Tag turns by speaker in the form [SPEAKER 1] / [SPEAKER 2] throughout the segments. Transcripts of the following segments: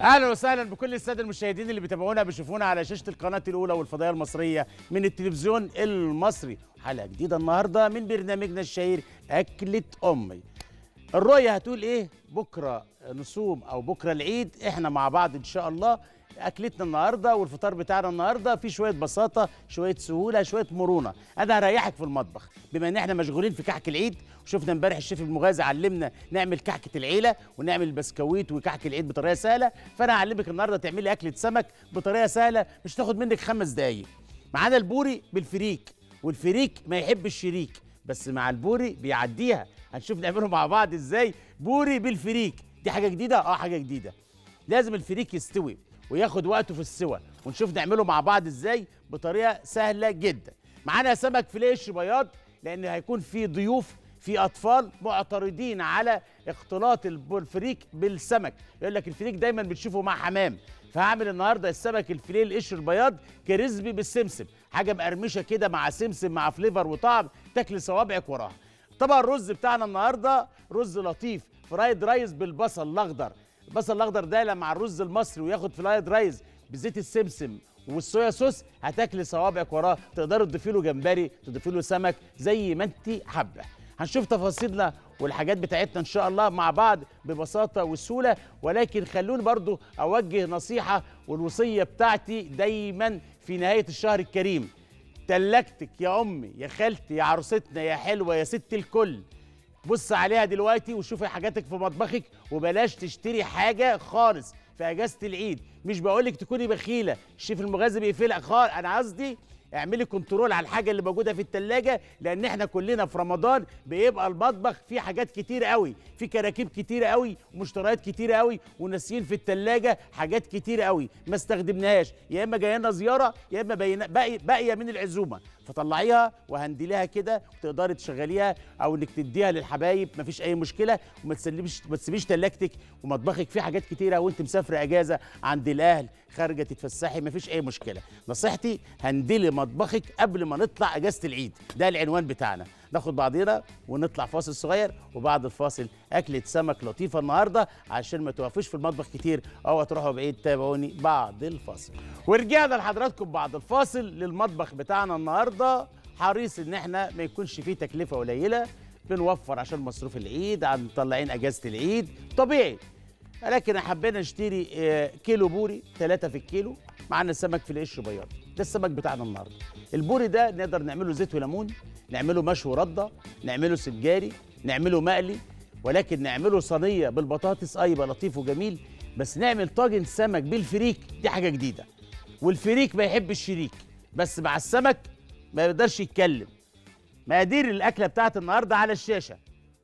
[SPEAKER 1] اهلا وسهلا بكل الساده المشاهدين اللي بيتابعونا بيشوفونا على شاشه القناه الاولى والفضائيه المصريه من التلفزيون المصري حلقه جديده النهارده من برنامجنا الشهير اكله امي الرؤيه هتقول ايه بكره نصوم او بكره العيد احنا مع بعض ان شاء الله اكلتنا النهارده والفطار بتاعنا النهارده في شويه بساطه شويه سهوله شويه مرونه انا هريحك في المطبخ بما ان احنا مشغولين في كحك العيد وشفنا امبارح الشيف المغازي علمنا نعمل كحكه العيله ونعمل البسكويت وكحك العيد بطريقه سهله فانا هعلمك النهارده تعملي اكله سمك بطريقه سهله مش تاخد منك خمس دقايق معانا البوري بالفريك والفريك ما يحب الشريك بس مع البوري بيعديها هنشوف نعمله مع بعض ازاي بوري بالفريك دي حاجه جديده اه حاجه جديده لازم الفريك يستوي وياخد وقته في السوى ونشوف نعمله مع بعض ازاي بطريقه سهله جدا معانا سمك فيليه قشر بياض لان هيكون في ضيوف في اطفال معترضين على اختلاط الب- الفريك بالسمك يقول لك الفريك دايما بتشوفه مع حمام فهعمل النهارده السمك الفيليه القشر البياض كريسبي بالسمسم حاجه مقرمشه كده مع سمسم مع فليفر وطعم تاكل صوابعك وراها طبعا الرز بتاعنا النهارده رز لطيف فرايد رايز بالبصل الاخضر البصل الاخضر ده مع الرز المصري وياخد فرايد رايز بزيت السمسم والصويا صوص هتاكلي صوابعك وراه تقدروا تضيفي له جمبري تضيفي له سمك زي ما انت حابه هنشوف تفاصيلنا والحاجات بتاعتنا ان شاء الله مع بعض ببساطه وسهوله ولكن خلوني برضو اوجه نصيحه والوصيه بتاعتي دايما في نهايه الشهر الكريم تلاجتك يا امي يا خالتي يا عروستنا يا حلوه يا ست الكل بص عليها دلوقتي وشوفي حاجاتك في مطبخك وبلاش تشتري حاجه خالص في اجازه العيد مش بقولك تكوني بخيله الشيف المغازي بيقفلها خالص انا قصدي اعملي كنترول على الحاجه اللي موجوده في التلاجة لان احنا كلنا في رمضان بيبقى المطبخ فيه حاجات كتير قوي في كراكيب كتير قوي ومشتريات كتير قوي وناسيين في التلاجة حاجات كتير قوي ما استخدمناهاش يا اما جايه لنا زياره يا اما بين- باقي باقيه من العزومه فطلعيها وهندليها كده وتقدري تشغليها او انك تديها للحبايب مفيش اي مشكله وما تسلميش ما تسيبيش تلاجتك ومطبخك فيه حاجات كتيره وانت مسافره اجازه عند الاهل خارجه تتفسحي مفيش اي مشكله نصيحتي هندلي مطبخك قبل ما نطلع اجازه العيد ده العنوان بتاعنا ناخد بعضينا ونطلع فاصل صغير وبعد الفاصل اكله سمك لطيفه النهارده عشان ما توقفوش في المطبخ كتير او تروحوا بعيد تابعوني بعد الفاصل ورجعنا لحضراتكم بعد الفاصل للمطبخ بتاعنا النهارده حريص ان احنا ما يكونش فيه تكلفه قليله بنوفر عشان مصروف العيد عم مطلعين اجازه العيد طبيعي لكن حبينا نشتري آه، كيلو بوري ثلاثة في الكيلو معانا سمك في القشر بياض ده السمك بتاعنا النهارده البوري ده نقدر نعمله زيت وليمون نعمله مشوي رده نعمله سجاري نعمله مقلي ولكن نعمله صينيه بالبطاطس اه يبقى لطيف وجميل بس نعمل طاجن سمك بالفريك دي حاجه جديده والفريك ما يحب الشريك بس مع السمك ما يقدرش يتكلم مقادير الاكله بتاعت النهارده على الشاشه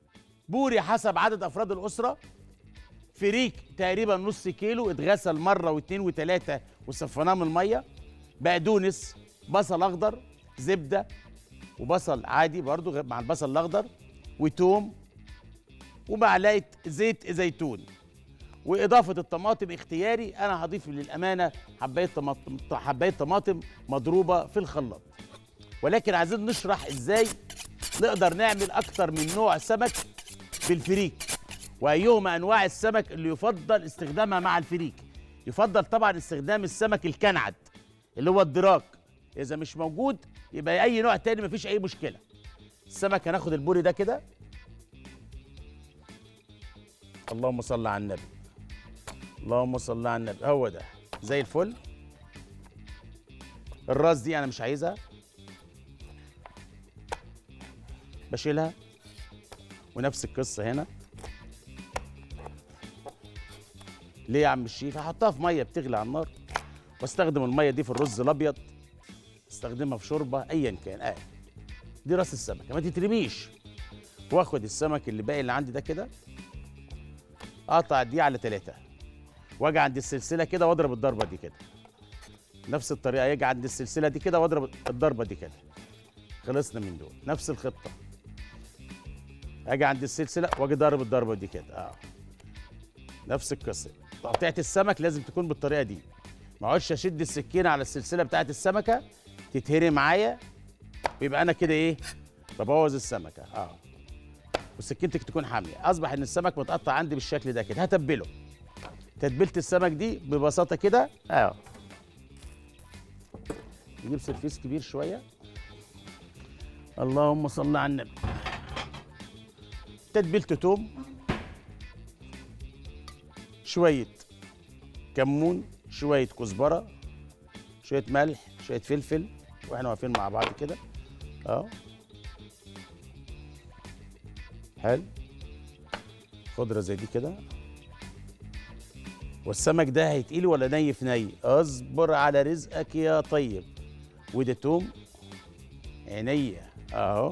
[SPEAKER 1] بوري حسب عدد افراد الاسره فريك تقريبا نص كيلو اتغسل مره واثنين وثلاثه وصفناه من الميه بقدونس بصل اخضر زبده وبصل عادي برضو غير- مع البصل الاخضر وتوم ومعلقه زيت زيتون واضافه الطماطم اختياري انا هضيف للامانه حبايه طماطم حبايه طماطم مضروبه في الخلاط ولكن عايزين نشرح ازاي نقدر نعمل اكتر من نوع سمك بالفريك وايهما انواع السمك اللي يفضل استخدامها مع الفريك يفضل طبعا استخدام السمك الكنعد اللي هو الدراك اذا مش موجود يبقى اي نوع تاني مفيش اي مشكله السمك هناخد البوري ده كده اللهم صل على النبي اللهم صل على النبي هو ده زي الفل الراس دي انا مش عايزها بشيلها ونفس القصه هنا ليه يا عم الشيف هحطها في ميه بتغلي على النار واستخدم الميه دي في الرز الابيض استخدمها في شوربه ايا كان اه دي راس السمكه ما تترميش واخد السمك اللي باقي اللي عندي ده كده اقطع دي على ثلاثة واجي عند السلسله كده واضرب الضربه دي كده نفس الطريقه يجي عند السلسله دي كده واضرب الضربه دي كده خلصنا من دول نفس الخطه اجي عند السلسله واجي ضارب الضربه دي كده اه نفس القصه تقطيعه السمك لازم تكون بالطريقه دي ما اقعدش اشد السكينه على السلسله بتاعت السمكه تتهري معايا ويبقى انا كده ايه ببوظ السمكه اه وسكينتك تكون حاميه اصبح ان السمك متقطع عندي بالشكل ده كده هتبله تتبيله السمك دي ببساطه كده اهو نجيب سرفيس كبير شويه اللهم صل على النبي تتبيله توم شويه كمون شويه كزبره شويه ملح شويه فلفل واحنا واقفين مع بعض كده اهو حلو خضره زي دي كده والسمك ده هيتقلي ولا ني في ني اصبر على رزقك يا طيب وده توم عينيا اهو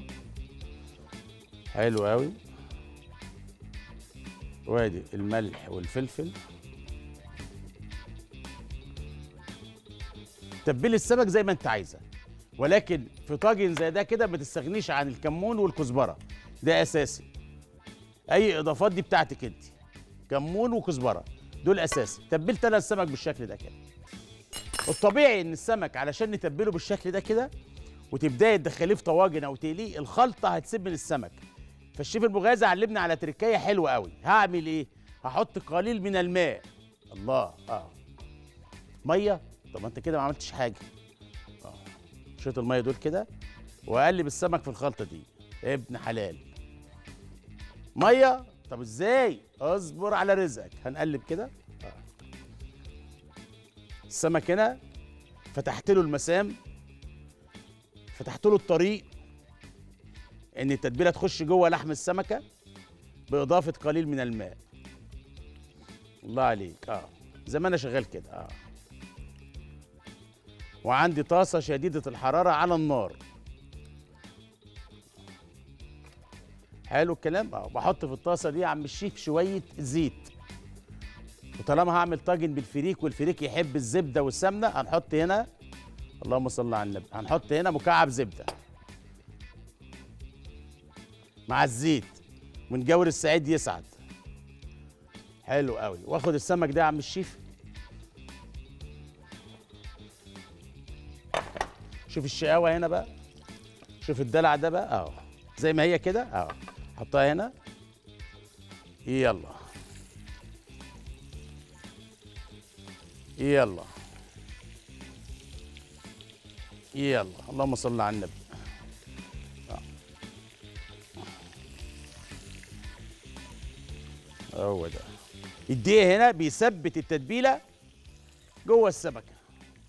[SPEAKER 1] حلو قوي وادي الملح والفلفل تبلي السمك زي ما انت عايزه ولكن في طاجن زي ده كده ما تستغنيش عن الكمون والكزبره ده اساسي اي اضافات دي بتاعتك انت كمون وكزبره دول اساسي تبلت انا السمك بالشكل ده كده الطبيعي ان السمك علشان نتبله بالشكل ده كده وتبداي تدخليه في طواجن او تقليه الخلطه هتسيب من السمك فالشيف المغازي علمنا على تركايه حلوه قوي هعمل ايه هحط قليل من الماء الله اه ميه طب ما انت كده ما عملتش حاجه اه شويه الميه دول كده واقلب السمك في الخلطه دي ابن حلال ميه طب ازاي اصبر على رزقك هنقلب كده آه. السمك هنا فتحت له المسام فتحت له الطريق ان التتبيله تخش جوه لحم السمكه باضافه قليل من الماء الله عليك اه زي ما انا شغال كده اه وعندي طاسه شديده الحراره على النار حلو الكلام اه بحط في الطاسه دي يا عم الشيف شويه زيت وطالما هعمل طاجن بالفريك والفريك يحب الزبده والسمنه هنحط هنا اللهم صل على النبي هنحط هنا مكعب زبده مع الزيت ونجور السعيد يسعد حلو قوي واخد السمك ده يا عم الشيف شوف الشقاوه هنا بقى شوف الدلع ده بقى اهو زي ما هي كده اهو حطها هنا يلا يلا يلا اللهم صل على النبي هو ده الدقيق هنا بيثبت التتبيله جوه السمكه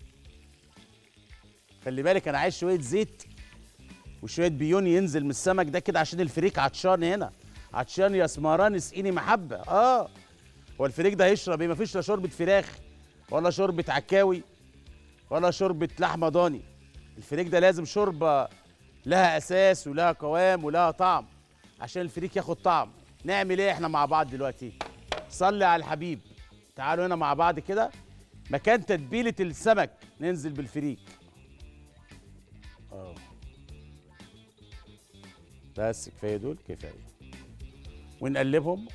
[SPEAKER 1] خلي بالك انا عايز شويه زيت وشويه بيون ينزل من السمك ده كده عشان الفريك عطشان هنا عطشان يا سمران اسقيني محبه اه هو الفريك ده هيشرب ايه مفيش لا شوربه فراخ ولا شوربه عكاوي ولا شوربه لحمه ضاني الفريك ده لازم شوربه لها اساس ولها قوام ولها طعم عشان الفريك ياخد طعم نعمل ايه احنا مع بعض دلوقتي صلي على الحبيب تعالوا هنا مع بعض كده مكان تتبيله السمك ننزل بالفريك اه بس كفايه دول كفايه ونقلبهم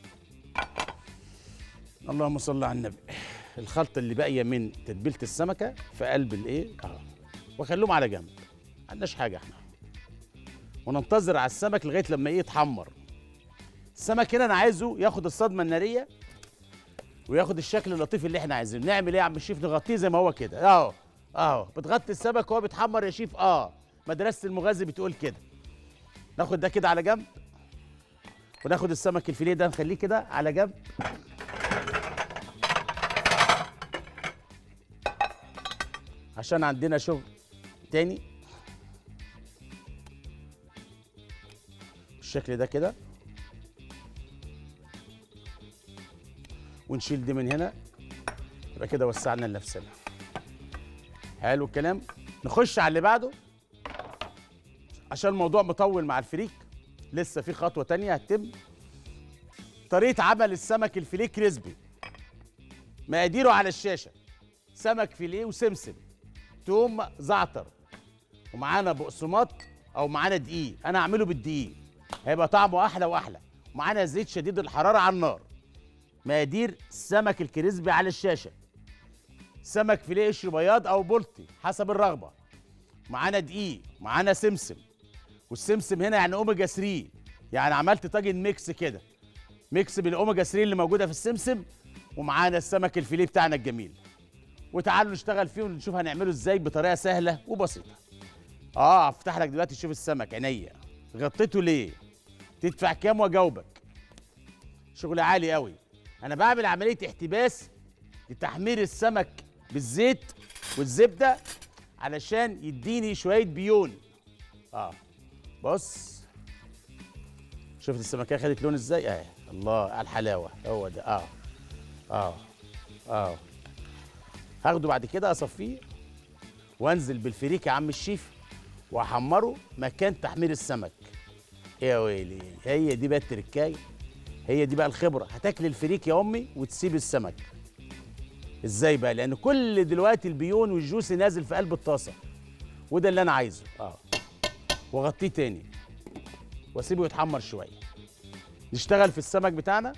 [SPEAKER 1] اللهم صل على النبي الخلطه اللي باقيه من تتبيله السمكه في قلب الايه اه واخليهم على جنب ما عندناش حاجه احنا وننتظر على السمك لغايه لما ايه يتحمر السمك هنا انا عايزه ياخد الصدمه الناريه وياخد الشكل اللطيف اللي احنا عايزينه نعمل ايه يا عم الشيف نغطيه زي ما هو كده اهو اهو بتغطي السمك وهو بيتحمر يا شيف اه مدرسه المغازي بتقول كده ناخد ده كده على جنب وناخد السمك الفيليه ده نخليه كده على جنب عشان عندنا شغل تاني بالشكل ده كده ونشيل دي من هنا يبقى كده وسعنا لنفسنا حلو الكلام نخش على اللي بعده عشان الموضوع مطول مع الفريك لسه في خطوه تانية هتتم طريقه عمل السمك الفيليه كريسبي مقاديره على الشاشه سمك فيليه وسمسم توم زعتر ومعانا بقسماط او معانا دقيق انا هعمله بالدقيق هيبقى طعمه احلى واحلى ومعانا زيت شديد الحراره على النار مقادير السمك الكريسبي على الشاشه سمك فيليه قشر بياض او بلطي حسب الرغبه معانا دقيق معانا سمسم والسمسم هنا يعني اوميجا 3 يعني عملت طاجن ميكس كده ميكس بالاوميجا 3 اللي موجوده في السمسم ومعانا السمك الفيليه بتاعنا الجميل وتعالوا نشتغل فيه ونشوف هنعمله ازاي بطريقه سهله وبسيطه اه افتح لك دلوقتي تشوف السمك عينيا غطيته ليه تدفع كام واجاوبك شغل عالي قوي انا بعمل عمليه احتباس لتحمير السمك بالزيت والزبده علشان يديني شويه بيون اه بص شفت السمكيه خدت لون ازاي اه الله على الحلاوه هو ده اه اه اه هاخده بعد كده اصفيه وانزل بالفريك يا عم الشيف واحمره مكان تحمير السمك يا ويلي هي دي بقى التركايه هي دي بقى الخبره هتاكل الفريك يا امي وتسيب السمك ازاي بقى لان كل دلوقتي البيون والجوس نازل في قلب الطاسه وده اللي انا عايزه اه واغطيه تاني واسيبه يتحمر شويه نشتغل في السمك بتاعنا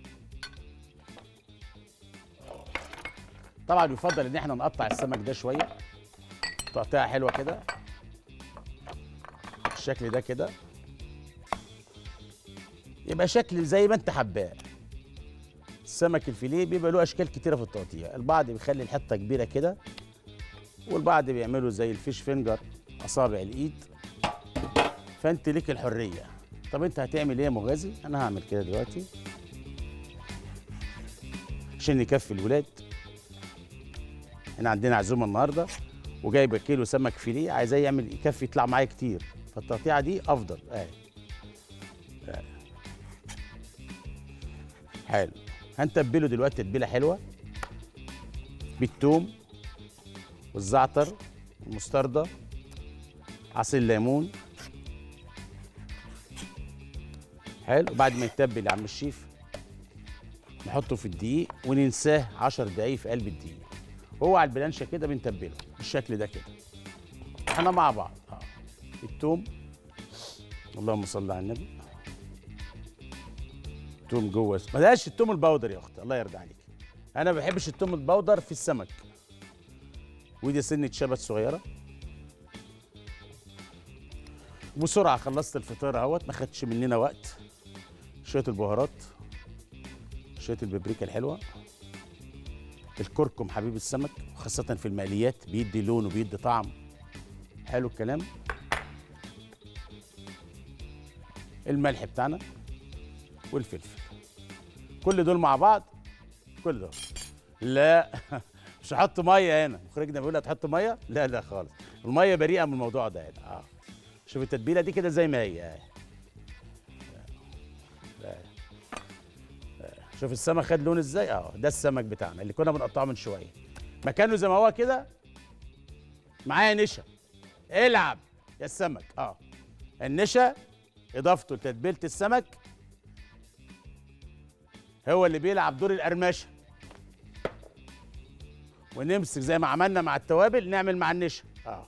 [SPEAKER 1] طبعا يفضل ان احنا نقطع السمك ده شويه تقطيعه حلوه كده بالشكل ده كده يبقى شكل زي ما انت حباه السمك الفيليه بيبقى له اشكال كتيره في التقطيع البعض بيخلي الحته كبيره كده والبعض بيعملوا زي الفيش فينجر اصابع الايد فانت ليك الحريه طب انت هتعمل ايه يا مغازي انا هعمل كده دلوقتي عشان يكفي الولاد احنا عندنا عزومه النهارده وجايبه كيلو سمك فيليه عايزاه يعمل يكفي يطلع معايا كتير فالتقطيعه دي افضل اهي آه. حلو هنتبله دلوقتي تتبيله حلوه بالثوم والزعتر والمستردة عصير ليمون حلو بعد ما يتبل يا عم الشيف نحطه في الدقيق وننساه 10 دقايق في قلب الدقيق هو على البلانشه كده بنتبله بالشكل ده كده احنا مع بعض اه التوم اللهم صل على النبي توم جوه ما بلاش التوم البودر يا اختي الله يرضى عليك انا ما بحبش التوم البودر في السمك ودي سنه شبت صغيره بسرعه خلصت الفطار اهوت ما خدش مننا وقت شويه البهارات شويه البابريكا الحلوه الكركم حبيب السمك وخاصه في المقليات بيدي لون وبيدي طعم حلو الكلام الملح بتاعنا والفلفل كل دول مع بعض كل دول لا مش هحط ميه هنا مخرجنا بيقول هتحط ميه لا لا خالص الميه بريئه من الموضوع ده هنا اه شوف التتبيله دي كده زي ما هي آه. آه. آه. شوف السمك خد لون ازاي اه ده السمك بتاعنا اللي كنا بنقطعه من شويه مكانه زي ما هو كده معايا نشا العب يا السمك اه النشا اضافته لتتبيله السمك هو اللي بيلعب دور القرمشه ونمسك زي ما عملنا مع التوابل نعمل مع النشا اه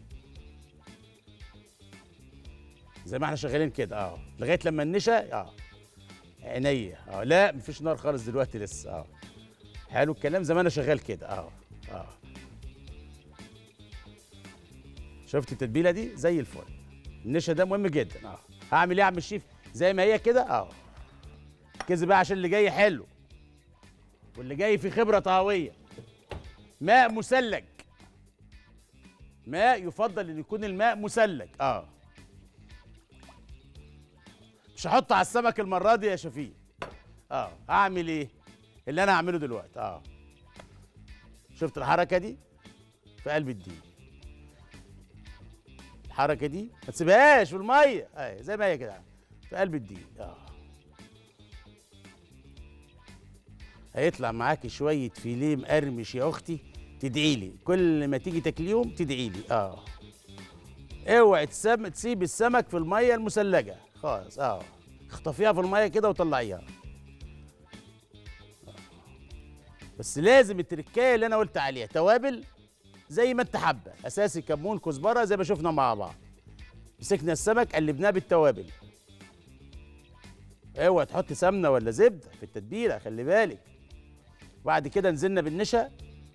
[SPEAKER 1] زي ما احنا شغالين كده اه لغايه لما النشا اه عينيا اه لا مفيش نار خالص دلوقتي لسه اه حلو الكلام زي ما انا شغال كده اه اه شفت التتبيله دي زي الفل النشا ده مهم جدا اه هعمل ايه يا عم الشيف زي ما هي كده اه ركزي بقى عشان اللي جاي حلو واللي جاي في خبره طهويه ماء مثلج ماء يفضل ان يكون الماء مثلج اه مش هحط على السمك المره دي يا شفيق اه هعمل ايه اللي انا هعمله دلوقتي اه شفت الحركه دي في قلب الدين الحركه دي ما تسيبهاش في الميه اهي زي ما هي كده في قلب الدين اه هيطلع معاكي شويه فيليه مقرمش يا اختي تدعي لي كل ما تيجي تاكليهم تدعي لي اه اوعي تسم... تسيب السمك في الميه المثلجه خالص اه اخطفيها في الميه كده وطلعيها آه. بس لازم التركايه اللي انا قلت عليها توابل زي ما انت حابه اساسي كمون كزبره زي ما شفنا مع بعض مسكنا السمك قلبناه بالتوابل اوعى تحط سمنه ولا زبده في التتبيله خلي بالك بعد كده نزلنا بالنشا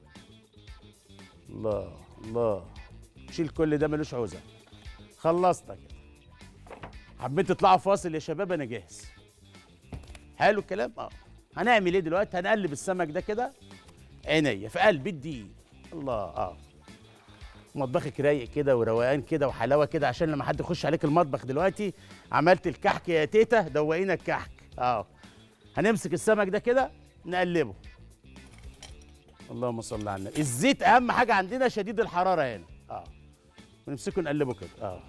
[SPEAKER 1] الله الله شيل كل ده ملوش عوزه خلصنا كده حبيت تطلعوا فاصل يا شباب انا جاهز حلو الكلام اه هنعمل ايه دلوقتي هنقلب السمك ده كده عينيا في قلب الدقيق الله اه مطبخك رايق كده وروقان كده وحلاوه كده عشان لما حد يخش عليك المطبخ دلوقتي عملت الكحك يا تيتا دوقينا الكحك اه هنمسك السمك ده كده نقلبه اللهم صل على النبي الزيت اهم حاجه عندنا شديد الحراره هنا اه ونمسكه نقلبه كده اه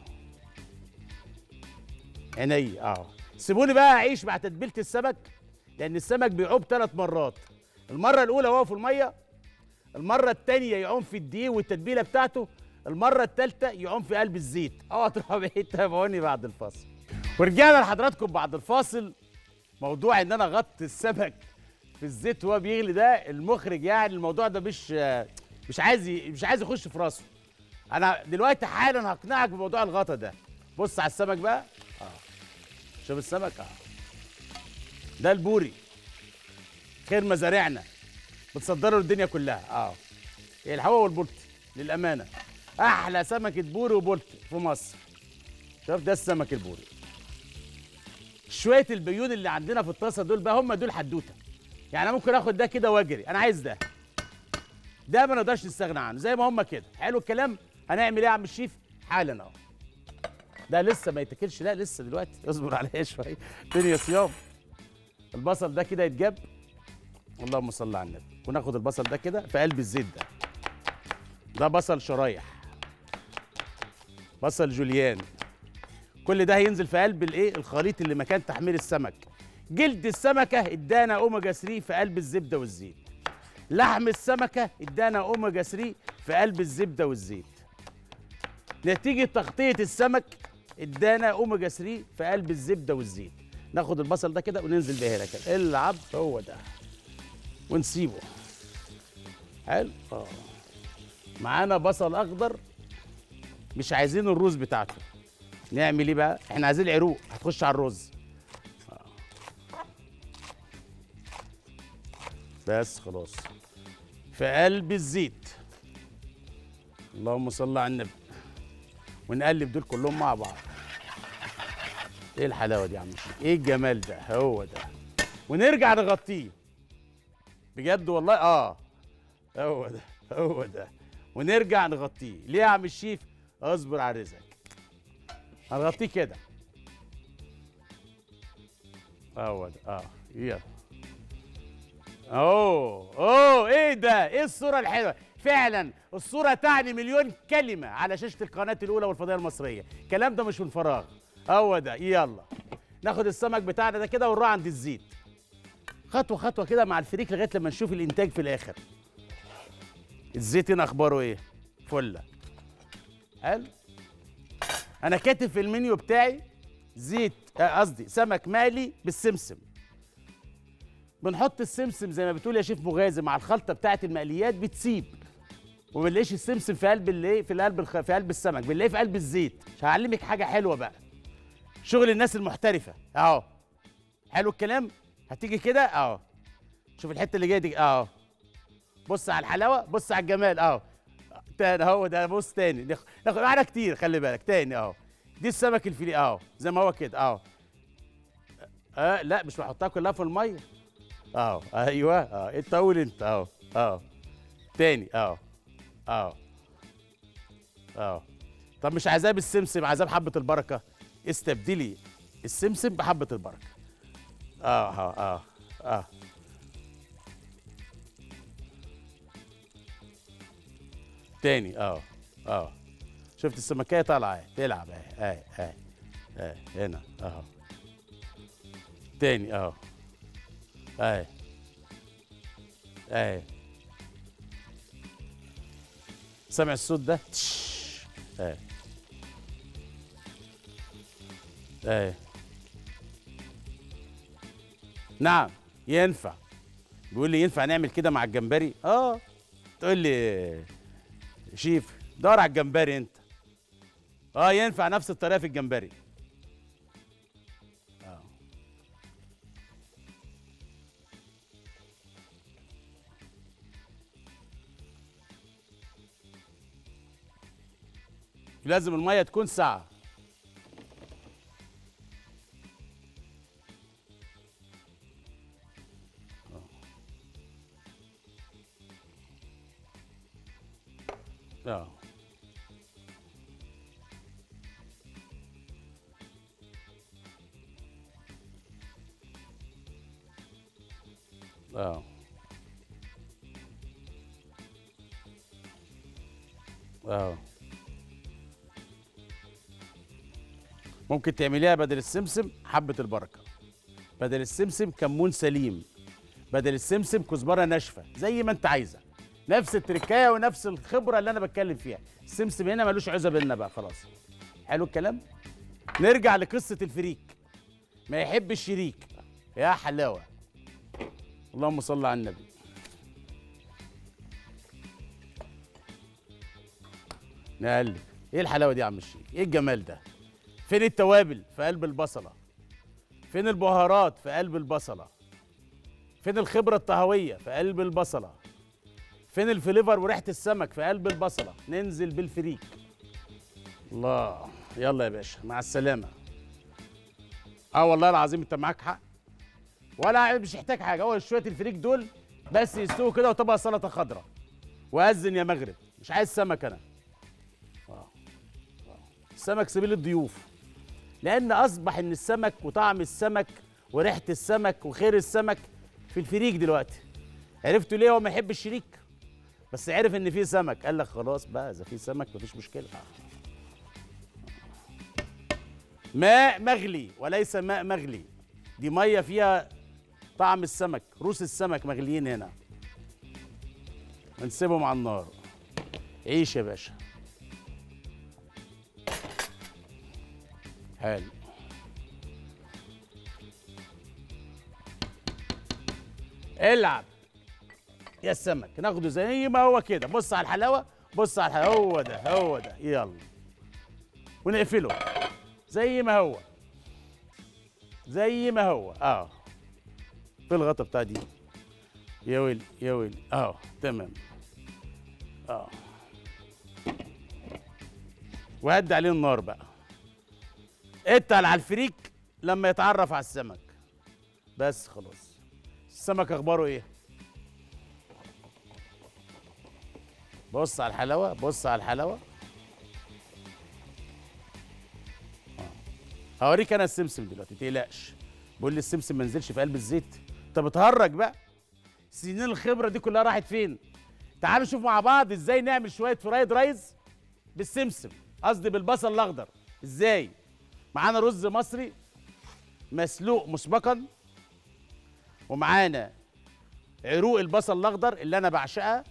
[SPEAKER 1] عيني اه سيبوني بقى اعيش مع تتبيله السمك لان السمك بيعوم ثلاث مرات المره الاولى وهو في الميه المره الثانيه يعوم في الدقيق والتتبيله بتاعته المره الثالثه يعوم في قلب الزيت اوعى تروحوا بعيد تابعوني بعد الفاصل ورجعنا لحضراتكم بعد الفاصل موضوع ان انا اغطي السمك في الزيت وهو بيغلي ده المخرج يعني الموضوع ده مش مش عايز ي- مش عايز يخش في راسه انا دلوقتي حالا هقنعك بموضوع الغطا ده بص على السمك بقى اه شوف السمك اه ده البوري خير مزارعنا بتصدره للدنيا كلها اه الحوا والبلطي للامانه احلى سمكه بوري وبلطي في مصر شوف ده السمك البوري شويه البيون اللي عندنا في الطاسه دول بقى هم دول حدوته يعني انا ممكن اخد ده كده واجري انا عايز ده ده ما نقدرش نستغنى عنه زي ما هم كده حلو الكلام هنعمل ايه يا عم الشيف حالا اهو ده لسه ما يتاكلش لا لسه دلوقتي اصبر عليا شويه الدنيا صيام البصل ده كده يتجاب اللهم صل على النبي وناخد البصل ده كده في قلب الزيت ده ده بصل شرايح بصل جوليان كل ده هينزل في قلب الايه الخليط اللي مكان تحمير السمك جلد السمكه ادانا اوميجا 3 في قلب الزبده والزيت لحم السمكه ادانا اوميجا 3 في قلب الزبده والزيت نتيجه تغطيه السمك ادانا اوميجا 3 في قلب الزبده والزيت ناخد البصل ده كده وننزل بيه هنا كده العب هو ده ونسيبه حلو اه معانا بصل اخضر مش عايزين الروز بتاعته نعمل ايه بقى احنا عايزين عروق هتخش على الرز آه. بس خلاص في قلب الزيت اللهم صل على النبي ونقلب دول كلهم مع بعض ايه الحلاوه دي يا عم الشيخ ايه الجمال ده هو ده ونرجع نغطيه بجد والله اه هو ده هو ده ونرجع نغطيه ليه يا عم الشيف اصبر على رزقك هنغطيه كده هو ده اه يلا اوه اوه ايه ده ايه الصوره الحلوه فعلا الصوره تعني مليون كلمه على شاشه القناه الاولى والفضائيه المصريه الكلام ده مش من فراغ هو ده يلا ناخد السمك بتاعنا ده كده ونروح عند الزيت خطوه خطوه كده مع الفريك لغايه لما نشوف الانتاج في الاخر الزيت هنا اخباره ايه فله حلو انا كاتب في المنيو بتاعي زيت آه، قصدي سمك مقلي بالسمسم بنحط السمسم زي ما بتقول يا شيف مغازي مع الخلطه بتاعه المقليات بتسيب وما بنلاقيش السمسم في قلب الايه في قلب الخ... في قلب السمك بنلاقيه في قلب الزيت مش هعلمك حاجه حلوه بقى شغل الناس المحترفه اهو حلو الكلام هتيجي كده اهو شوف الحته اللي جايه دي اهو بص على الحلاوه بص على الجمال اهو تاني اهو ده بص تاني ناخ- ناخد معانا كتير خلي بالك تاني اهو دي السمك الفيليه اهو زي ما هو كده اهو اه لا مش بحطها كلها في الميه اهو ايوه اه انت قول انت اهو اهو تاني اهو اهو اهو طب مش عايزاه بالسمسم عايزاه بحبه البركه استبدلي السمسم بحبه البركه اه اه اه اه تاني اه اه شفت السمكية طالعة اهي تلعب اهي اهي اهي اهي هنا اهو تاني اهو اهي اهي سامع الصوت ده تش. اهي اهي نعم ينفع بيقول لي ينفع نعمل كده مع الجمبري اه تقول لي شيف دور على الجمبري انت اه ينفع نفس الطريقه في الجمبري اه لازم الميه تكون ساعه اه اه اه ممكن تعمليها بدل السمسم حبة البركة بدل السمسم كمون سليم بدل السمسم كزبرة ناشفة زي ما انت عايزة نفس التركاية ونفس الخبرة اللي انا بتكلم فيها السمسم هنا ملوش عزة بينا بقى خلاص حلو الكلام نرجع لقصة الفريك ما يحب الشريك يا حلاوة اللهم صل على النبي نقلب ايه الحلاوه دي يا عم الشيخ ايه الجمال ده فين التوابل في قلب البصله فين البهارات في قلب البصله فين الخبره الطهويه في قلب البصله فين الفليفر وريحه السمك في قلب البصله ننزل بالفريك الله يلا يا باشا مع السلامه اه والله العظيم انت معاك حق ولا مش محتاج حاجه هو شويه الفريك دول بس يستووا كده وطبق سلطه خضراء واذن يا مغرب مش عايز سمك انا السمك سبيل الضيوف لان اصبح ان السمك وطعم السمك وريحه السمك وخير السمك في الفريك دلوقتي عرفتوا ليه هو ما يحب الشريك بس عرف ان في سمك قال لك خلاص بقى اذا في سمك مفيش مشكله ماء مغلي وليس ماء مغلي دي ميه فيها طعم السمك روس السمك مغليين هنا ونسيبهم على النار عيش يا باشا حلو العب يا السمك ناخده زي ما هو كده بص على الحلاوه بص على الحلاوه هو ده هو ده يلا ونقفله زي ما هو زي ما هو اه في الغطا بتاع دي يا ويلي يا ويلي اه تمام اه وهدي عليه النار بقى اتقل على الفريك لما يتعرف على السمك بس خلاص السمك اخباره ايه بص على الحلاوه بص على الحلاوه آه. هوريك انا السمسم دلوقتي تقلقش بقول لي السمسم ما نزلش في قلب الزيت انت بتهرج بقى سنين الخبره دي كلها راحت فين تعالوا نشوف مع بعض ازاي نعمل شويه فرايد رايز بالسمسم قصدي بالبصل الاخضر ازاي معانا رز مصري مسلوق مسبقا ومعانا عروق البصل الاخضر اللي انا بعشقها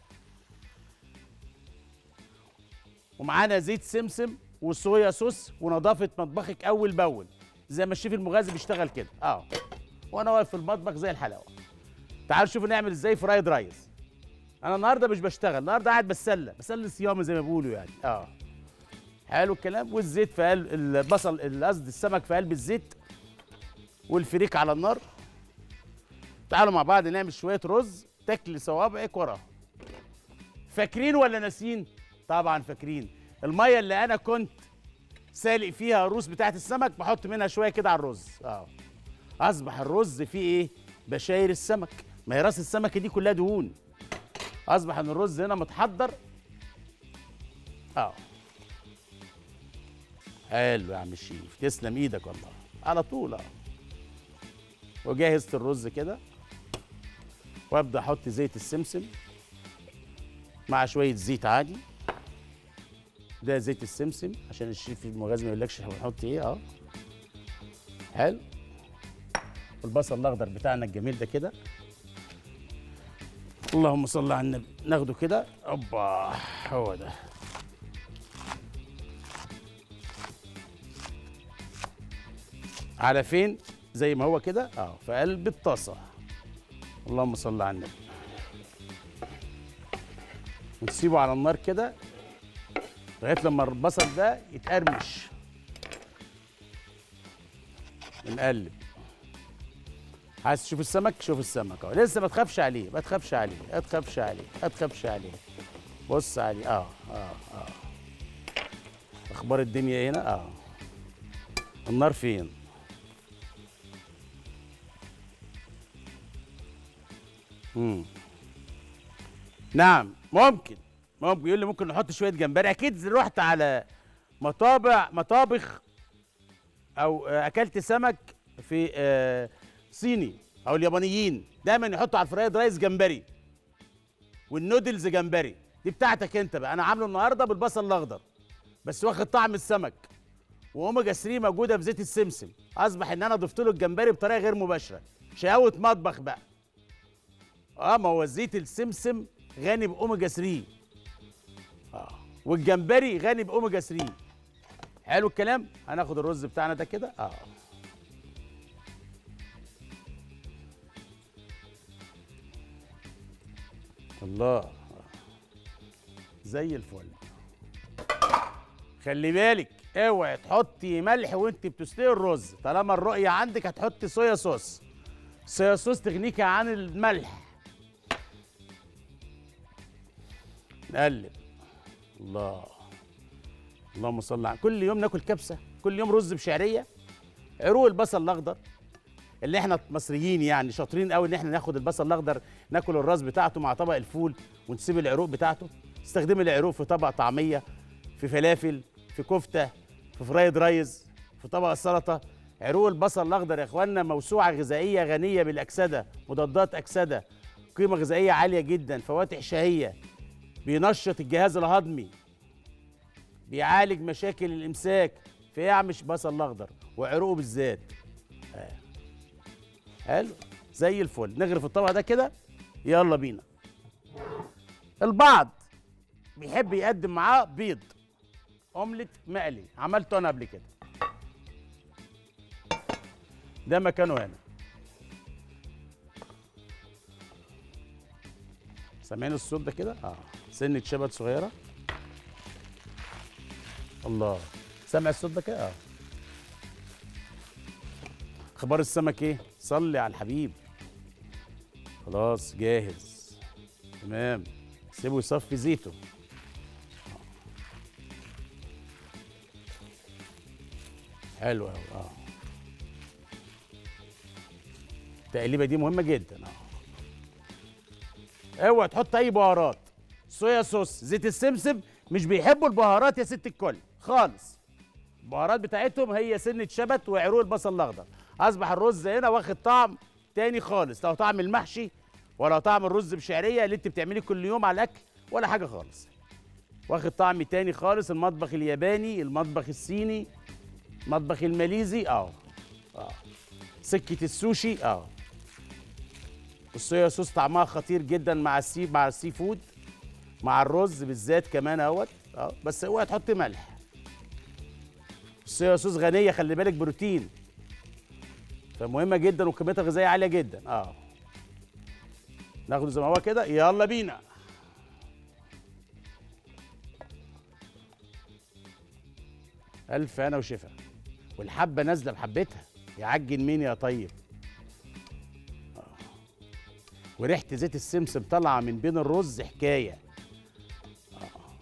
[SPEAKER 1] ومعانا زيت سمسم وصويا صوص ونظافه مطبخك اول باول زي ما الشيف المغازي بيشتغل كده اه وانا واقف في المطبخ زي الحلاوه تعالوا شوفوا نعمل ازاي فرايد رايز انا النهارده مش بشتغل النهارده قاعد بتسلى بسلي صيامي زي ما بيقولوا يعني اه حلو الكلام والزيت في قلب البصل قصدي السمك في قلب الزيت والفريك على النار تعالوا مع بعض نعمل شويه رز تاكل صوابعك وراه فاكرين ولا ناسيين طبعا فاكرين الميه اللي انا كنت سالق فيها الروس بتاعت السمك بحط منها شويه كده على الرز اه اصبح الرز فيه ايه بشاير السمك ما هي راس السمكه دي كلها دهون اصبح ان الرز هنا متحضر اه حلو يا عم الشيف تسلم ايدك والله على طول اه وجهزت الرز كده وابدا احط زيت السمسم مع شويه زيت عادي ده زيت السمسم عشان الشيف المغازي ما يقولكش احنا بنحط ايه اه حلو والبصل الاخضر بتاعنا الجميل ده كده اللهم صل على النبي ناخده كده اوبا هو ده على فين زي ما هو كده اه في قلب الطاسه اللهم صل على النبي ونسيبه على النار كده لغايه لما البصل ده يتقرمش نقلب عايز تشوف السمك شوف السمك اهو لسه ما تخافش عليه ما تخافش عليه ما تخافش عليه ما تخافش عليه بص عليه اه اه اه اخبار الدنيا هنا اه النار فين امم نعم ممكن ممكن يقول لي ممكن نحط شويه جمبري اكيد رحت على مطابع مطابخ او آه، اكلت سمك في آه، صيني او اليابانيين دايما يحطوا على الفرايد رايس جمبري والنودلز جمبري دي بتاعتك انت بقى انا عامله النهارده بالبصل الاخضر بس واخد طعم السمك واوميجا 3 موجوده في زيت السمسم اصبح ان انا ضفت له الجمبري بطريقه غير مباشره شقاوه مطبخ بقى اه ما هو زيت السمسم غني باوميجا 3 اه والجمبري غني باوميجا 3 حلو الكلام هناخد الرز بتاعنا ده كده اه الله زي الفل خلي بالك اوعي تحطي ملح وانت بتسلقي الرز طالما الرؤيه عندك هتحطي صويا صوص صويا صوص تغنيكي عن الملح نقلب الله اللهم صل على كل يوم ناكل كبسه كل يوم رز بشعريه عروق البصل الاخضر اللي احنا مصريين يعني شاطرين قوي ان احنا ناخد البصل الاخضر ناكل الراس بتاعته مع طبق الفول ونسيب العروق بتاعته استخدم العروق في طبق طعميه في فلافل في كفته في فرايد رايز في طبق السلطه عروق البصل الاخضر يا اخوانا موسوعه غذائيه غنيه بالاكسده مضادات اكسده قيمه غذائيه عاليه جدا فواتح شهيه بينشط الجهاز الهضمي بيعالج مشاكل الامساك في ايه مش بصل الاخضر وعروقه بالذات آه. حلو زي الفل نغرف الطبق ده كده يلا بينا البعض بيحب يقدم معاه بيض اومليت مقلي عملته انا قبل كده ده مكانه هنا سامعين الصوت ده كده اه سنه شبت صغيره الله سامع الصوت ده كده اه اخبار السمك ايه صلي على الحبيب خلاص جاهز تمام سيبه يصفي زيته حلو قوي اه التقليبه دي مهمه جدا اه اوعى تحط اي بهارات صويا صوص زيت السمسم مش بيحبوا البهارات يا ست الكل خالص البهارات بتاعتهم هي سنه شبت وعروق البصل الاخضر اصبح الرز هنا واخد طعم تاني خالص لا طعم المحشي ولا طعم الرز بشعريه اللي انت بتعمليه كل يوم على الاكل ولا حاجه خالص واخد طعم تاني خالص المطبخ الياباني المطبخ الصيني المطبخ الماليزي اه اه سكه السوشي اه الصويا صوص طعمها خطير جدا مع السي مع السي فود مع الرز بالذات كمان اهوت اه بس اوعى تحط ملح الصويا صوص غنيه خلي بالك بروتين فمهمه جدا وقيمتها الغذائيه عاليه جدا اه ناخده زي ما هو كده يلا بينا الف انا وشفا والحبه نازله بحبتها يعجن مين يا طيب آه. وريحه زيت السمسم طالعه من بين الرز حكايه آه.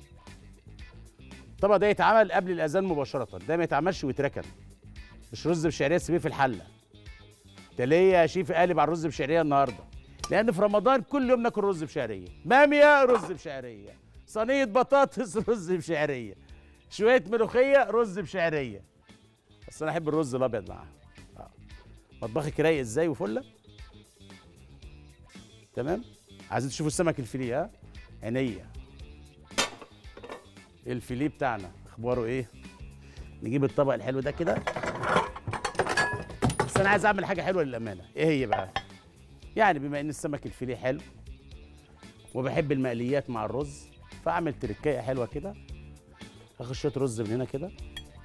[SPEAKER 1] الطبق ده يتعمل قبل الاذان مباشره ده ما يتعملش ويتركن مش رز بشعريه تسيبيه في الحله ده ليه يا شيف قالب على الرز بشعريه النهارده لان في رمضان كل يوم ناكل رز بشعريه باميه رز بشعريه صينيه بطاطس رز بشعريه شويه ملوخيه رز بشعريه بس انا احب الرز الابيض معاها آه. مطبخك رايق ازاي وفله تمام عايزين تشوفوا السمك الفيليه ها عينيا الفيليه بتاعنا اخباره ايه نجيب الطبق الحلو ده كده بس انا عايز اعمل حاجه حلوه للامانه ايه هي بقى يعني بما ان السمك الفيليه حلو وبحب المقليات مع الرز فاعمل تركايه حلوه كده اخد شويه رز من هنا كده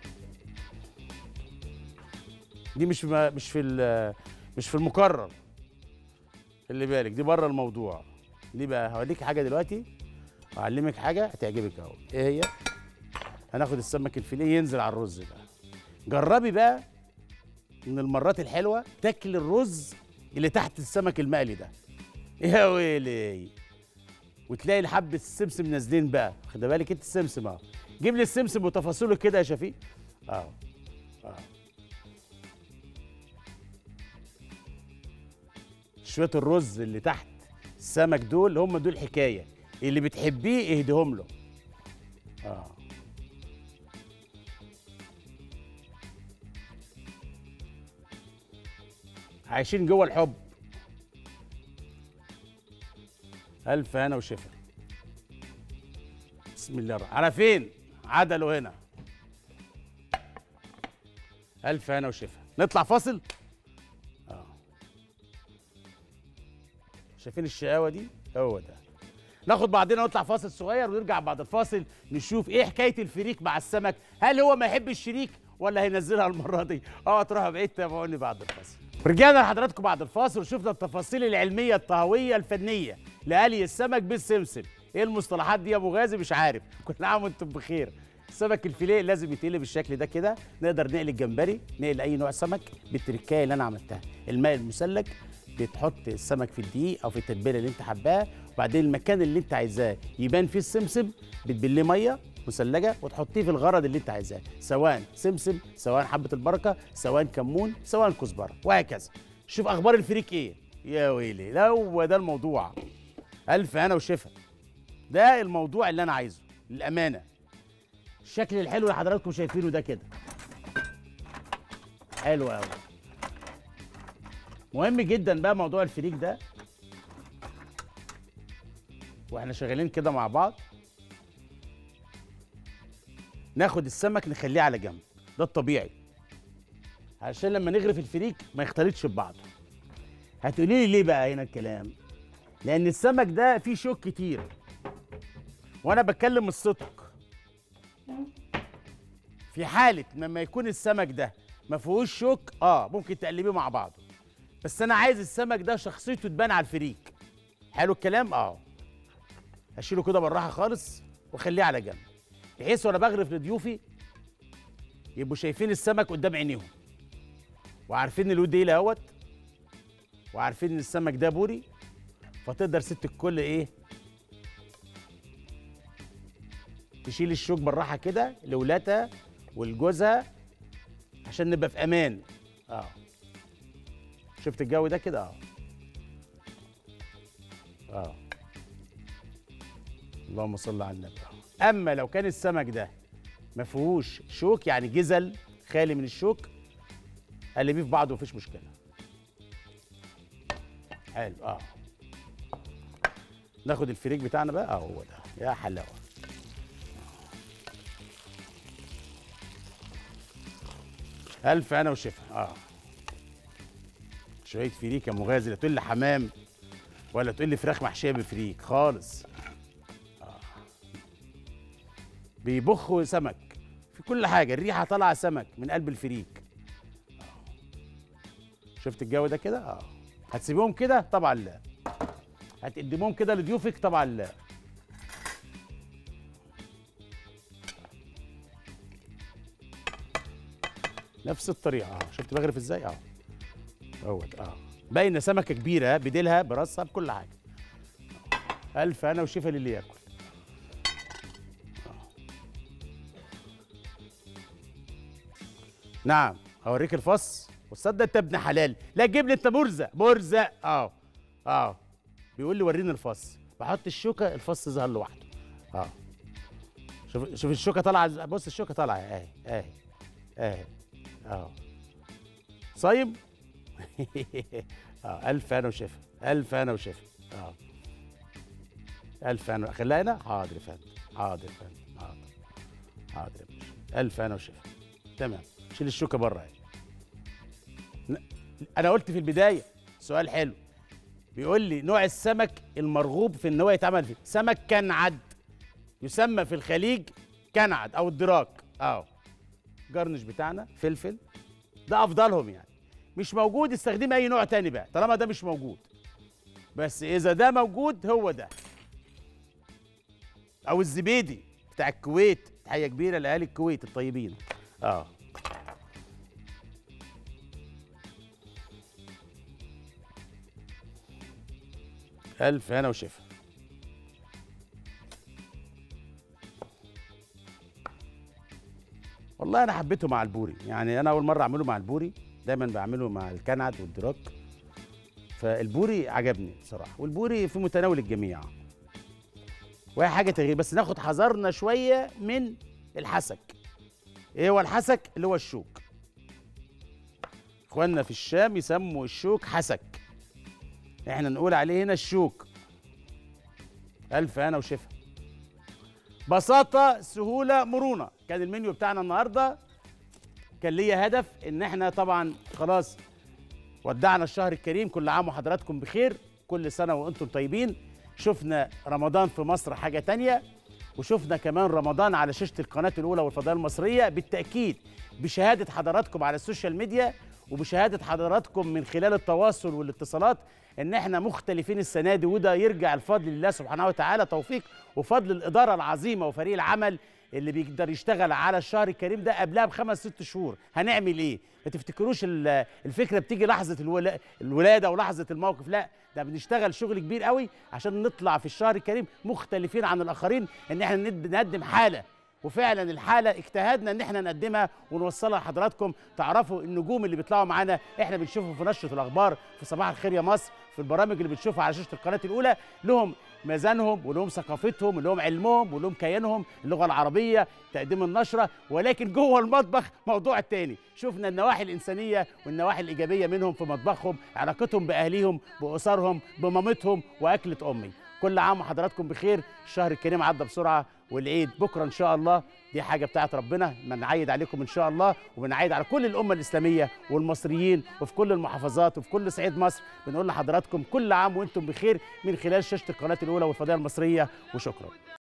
[SPEAKER 1] دي مش ما مش في ال- مش في المكرر خلي بالك دي بره الموضوع دي بقى هوريك حاجه دلوقتي هعلمك حاجه هتعجبك قوي ايه هي هناخد السمك الفيليه ينزل على الرز بقى جربي بقى من المرات الحلوه تاكل الرز اللي تحت السمك المقلي ده يا ويلي وتلاقي الحبة السمسم نازلين بقى خد بالك انت السمسم اهو جيب لي السمسم وتفاصيله كده يا شفيق اه اه شويه الرز اللي تحت السمك دول هم دول حكايه اللي بتحبيه اهديهم له اه عايشين جوه الحب الف هنا وشفا بسم الله الرحمن على فين عدلوا هنا الف هنا وشفا نطلع فاصل اه شايفين الشقاوه دي هو ده ناخد بعضنا نطلع فاصل صغير ونرجع بعد الفاصل نشوف ايه حكايه الفريك مع السمك هل هو ما يحب الشريك ولا هينزلها المره دي اه تروحوا بعيد تابعوني بعد الفاصل رجعنا لحضراتكم بعد الفاصل وشفنا التفاصيل العلميه الطهويه الفنيه لقلي السمك بالسمسم ايه المصطلحات دي يا ابو غازي مش عارف كل عام وانتم بخير السمك الفيليه لازم يتقلي بالشكل ده كده نقدر نقلي الجمبري نقلي اي نوع سمك بالتركايه اللي انا عملتها الماء المسلك بتحط السمك في الدقيق او في التتبيله اللي انت حباها وبعدين المكان اللي انت عايزاه يبان فيه السمسم بتبليه ميه مثلجه وتحطيه في الغرض اللي انت عايزاه سواء سمسم سواء حبه البركه سواء كمون سواء كزبره وهكذا شوف اخبار الفريك ايه يا ويلي لا هو ده الموضوع الف انا وشفا ده الموضوع اللي انا عايزه للامانه الشكل الحلو اللي حضراتكم شايفينه ده كده حلو قوي مهم جدا بقى موضوع الفريك ده واحنا شغالين كده مع بعض ناخد السمك نخليه على جنب ده الطبيعي عشان لما نغرف الفريك ما يختلطش ببعضه هتقولي لي ليه بقى هنا الكلام لان السمك ده فيه شوك كتير وانا بتكلم الصدق في حاله لما يكون السمك ده ما فيهوش شوك اه ممكن تقلبيه مع بعضه بس انا عايز السمك ده شخصيته تبان على الفريك حلو الكلام اه اشيله كده بالراحه خالص واخليه على جنب بحيث وانا بغرف لضيوفي يبقوا شايفين السمك قدام عينيهم وعارفين الود ايه اهوت وعارفين ان السمك ده بوري فتقدر ست الكل ايه تشيل الشوك بالراحه كده لولادها ولجوزها عشان نبقى في امان اه شفت الجو ده كده اه اه اللهم صل على النبي آه. اما لو كان السمك ده ما فيهوش شوك يعني جزل خالي من الشوك قلبيه في بعضه مفيش مشكله حلو اه ناخد الفريك بتاعنا بقى اه هو ده يا حلاوه الف انا وشفا اه شويه فريك يا مغازي لا تقول لي حمام ولا تقول لي فراخ محشيه بفريك خالص آه. بيبخوا سمك في كل حاجه الريحه طالعه سمك من قلب الفريك آه. شفت الجو ده كده اه هتسيبهم كده طبعا لا هتقدمهم كده لضيوفك طبعا لا نفس الطريقه اه شفت بغرف ازاي اه اهوت اه باينه سمكه كبيره بديلها براسها بكل حاجه الف انا وشفا للي ياكل آه. نعم هوريك الفص وتصدق انت ابن حلال لا تجيب لي انت مرزق مرزق اه اه بيقول لي وريني الفص بحط الشوكه الفص ظهر لوحده اه شوف شوف الشوكه طالعه بص الشوكه طالعه اهي اهي اهي اه صايم اه الف انا وشفا الف انا وشفا اه الف انا خليها هنا حاضر يا فندم حاضر يا فندم حاضر حاضر يا باشا الف انا وشفا تمام شيل الشوكه بره اهي ن- انا قلت في البدايه سؤال حلو بيقول لي نوع السمك المرغوب في ان هو يتعمل فيه سمك كنعد يسمى في الخليج كنعد او الدراك اه جرنش بتاعنا فلفل ده افضلهم يعني مش موجود استخدمي اي نوع تاني بقى طالما ده مش موجود بس اذا ده موجود هو ده او الزبيدي بتاع الكويت تحيه كبيره لاهالي الكويت الطيبين اه الف هنا وشفا والله انا حبيته مع البوري يعني انا اول مره اعمله مع البوري دايما بعمله مع الكنعد والدراك فالبوري عجبني بصراحه والبوري في متناول الجميع وهي حاجه تغيير بس ناخد حذرنا شويه من الحسك ايه هو الحسك اللي هو الشوك اخواننا في الشام يسموا الشوك حسك احنا نقول عليه هنا الشوك الف انا وشفا بساطه سهوله مرونه كان المنيو بتاعنا النهارده كان ليا هدف ان احنا طبعا خلاص ودعنا الشهر الكريم كل عام وحضراتكم بخير كل سنه وانتم طيبين شفنا رمضان في مصر حاجه تانية وشفنا كمان رمضان على شاشه القناه الاولى والفضائيه المصريه بالتاكيد بشهاده حضراتكم على السوشيال ميديا وبشهاده حضراتكم من خلال التواصل والاتصالات ان احنا مختلفين السنه دي وده يرجع الفضل لله سبحانه وتعالى توفيق وفضل الاداره العظيمه وفريق العمل اللي بيقدر يشتغل على الشهر الكريم ده قبلها بخمس ست شهور هنعمل ايه ما تفتكروش ال- الفكره بتيجي لحظه الولا- الولاده ولحظه الموقف لا ده بنشتغل شغل كبير قوي عشان نطلع في الشهر الكريم مختلفين عن الاخرين ان احنا ند- نقدم حاله وفعلا الحاله اجتهدنا ان احنا نقدمها ونوصلها لحضراتكم تعرفوا النجوم اللي بيطلعوا معانا احنا بنشوفهم في نشره الاخبار في صباح الخير يا مصر في البرامج اللي بتشوفها على شاشه القناه الاولى لهم ميزانهم ولهم ثقافتهم ولهم علمهم ولهم كيانهم اللغه العربيه تقديم النشره ولكن جوه المطبخ موضوع تاني شفنا النواحي الانسانيه والنواحي الايجابيه منهم في مطبخهم علاقتهم باهليهم باسرهم بمامتهم واكله امي كل عام وحضراتكم بخير الشهر الكريم عدى بسرعه والعيد بكره ان شاء الله دي حاجه بتاعت ربنا بنعيد عليكم ان شاء الله وبنعيد على كل الامه الاسلاميه والمصريين وفي كل المحافظات وفي كل صعيد مصر بنقول لحضراتكم كل عام وانتم بخير من خلال شاشه القناه الاولى والفضائيه المصريه وشكرا